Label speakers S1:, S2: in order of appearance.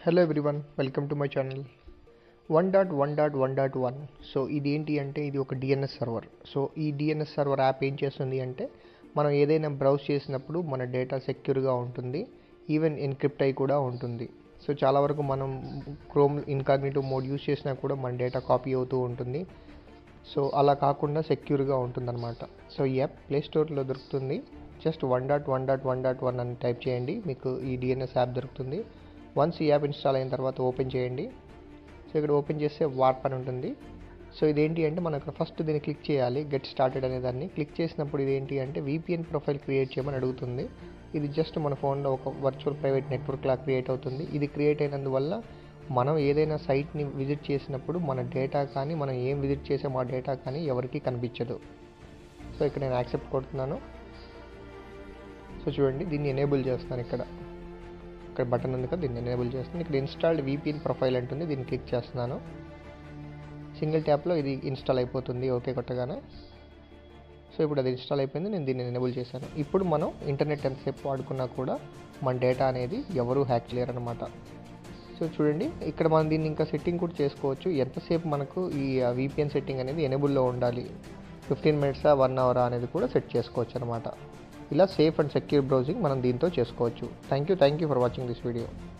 S1: hello everyone welcome to my channel one dot one dot one dot one so ఇది ఏంటి అంటే ఇది ఒక డిఎన్ఎస్ సర్వర్ సో ఈ డిఎన్ఎస్ సర్వర్ యాప్ ఏం చేస్తుంది అంటే మనం ఏదైనా బ్రౌజ్ చేసినప్పుడు మన డేటా సెక్యూర్గా ఉంటుంది ఈవెన్ ఎన్క్రిప్ట్ అయి కూడా ఉంటుంది సో చాలా వరకు మనం క్రోమ్ ఇన్కాగ్నిటివ్ మోడ్ యూస్ చేసినా కూడా మన డేటా కాపీ అవుతూ ఉంటుంది సో అలా కాకుండా సెక్యూర్గా ఉంటుందన్నమాట సో ఈ యాప్ ప్లే స్టోర్లో దొరుకుతుంది just one dot one dot one dot one అని టైప్ చేయండి మీకు ఈ డిఎన్ఎస్ యాప్ దొరుకుతుంది వన్స్ ఈ యాప్ ఇన్స్టాల్ అయిన తర్వాత ఓపెన్ చేయండి సో ఇక్కడ ఓపెన్ చేస్తే వార్ప్ అని ఉంటుంది సో ఇదేంటి అంటే మనం ఇక్కడ ఫస్ట్ దీన్ని క్లిక్ చేయాలి గెట్ స్టార్టెడ్ అనే దాన్ని క్లిక్ చేసినప్పుడు ఇది ఏంటి అంటే విపిఎన్ ప్రొఫైల్ క్రియేట్ చేయమని అడుగుతుంది ఇది జస్ట్ మన ఫోన్లో ఒక వర్చువల్ ప్రైవేట్ నెట్వర్క్ లా క్రియేట్ అవుతుంది ఇది క్రియేట్ అయినందువల్ల మనం ఏదైనా సైట్ని విజిట్ చేసినప్పుడు మన డేటా కానీ మనం ఏం విజిట్ చేసామో ఆ డేటా కానీ ఎవరికి కనిపించదు సో ఇక్కడ నేను యాక్సెప్ట్ కొడుతున్నాను సో చూడండి దీన్ని ఎనేబుల్ చేస్తాను ఇక్కడ ఇక్కడ బటన్ ఉంది కదా దీన్ని ఎనేబుల్ చేస్తాను ఇక్కడ ఇన్స్టాల్డ్ విపిఎన్ ప్రొఫైల్ అంటుంది దీన్ని క్లిక్ చేస్తున్నాను సింగిల్ ట్యాప్లో ఇది ఇన్స్టాల్ అయిపోతుంది ఓకే కొట్టగానే సో ఇప్పుడు అది ఇన్స్టాల్ అయిపోయింది నేను దీన్ని ఎనేబుల్ చేశాను ఇప్పుడు మనం ఇంటర్నెట్ ఎంతసేపు వాడుకున్నా కూడా మన డేటా అనేది ఎవరు హ్యాక్ చేయరనమాట సో చూడండి ఇక్కడ మనం దీన్ని ఇంకా సెట్టింగ్ కూడా చేసుకోవచ్చు ఎంతసేపు మనకు ఈ విపిఎన్ సెట్టింగ్ అనేది ఎనేబుల్లో ఉండాలి ఫిఫ్టీన్ మినిట్సా వన్ అవరా అనేది కూడా సెట్ చేసుకోవచ్చు అనమాట ఇలా సేఫ్ అండ్ సెక్యూర్ బ్రౌజింగ్ మనం దీంతో చేసుకోవచ్చు thank you thank you for watching this video